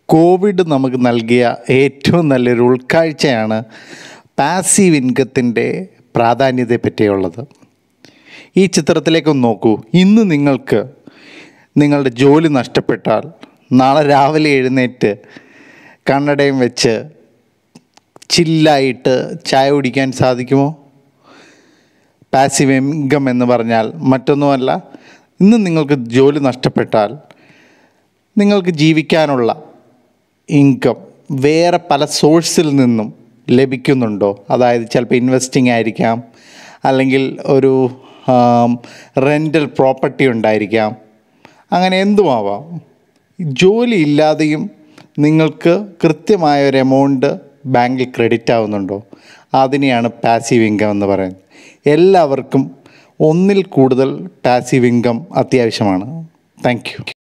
Covid നമുക്ക് നൽകിയ ഏറ്റവും നല്ലൊരു ഉൾക്കാഴ്ചയാണ് പാസീവ് ഇൻകത്തിൻ്റെ പ്രാധാന്യത്തെ പറ്റിയുള്ളത് ഈ ചിത്രത്തിലേക്കൊന്ന് നോക്കൂ ഇന്ന് നിങ്ങൾക്ക് നിങ്ങളുടെ ജോലി നഷ്ടപ്പെട്ടാൽ നാളെ രാവിലെ എഴുന്നേറ്റ് കണ്ണടയും വെച്ച് ചില്ലായിട്ട് ചായ കുടിക്കാൻ സാധിക്കുമോ പാസീവ് ഇൻകം എന്ന് പറഞ്ഞാൽ മറ്റൊന്നുമല്ല ഇന്ന് നിങ്ങൾക്ക് ജോലി നഷ്ടപ്പെട്ടാൽ നിങ്ങൾക്ക് ജീവിക്കാനുള്ള ഇൻകം വേറെ പല സോഴ്സിൽ നിന്നും ലഭിക്കുന്നുണ്ടോ അതായത് ചിലപ്പോൾ ഇൻവെസ്റ്റിംഗ് ആയിരിക്കാം അല്ലെങ്കിൽ ഒരു റെൻ്റൽ പ്രോപ്പർട്ടി ഉണ്ടായിരിക്കാം അങ്ങനെ എന്തുമാവാം ജോലി ഇല്ലാതെയും നിങ്ങൾക്ക് കൃത്യമായ ഒരു എമൗണ്ട് ബാങ്കിൽ ക്രെഡിറ്റ് ആവുന്നുണ്ടോ അതിനെയാണ് പാസീവ് ഇൻകം എന്ന് പറയുന്നത് എല്ലാവർക്കും ഒന്നിൽ കൂടുതൽ പാസീവ് ഇൻകം അത്യാവശ്യമാണ് താങ്ക് യു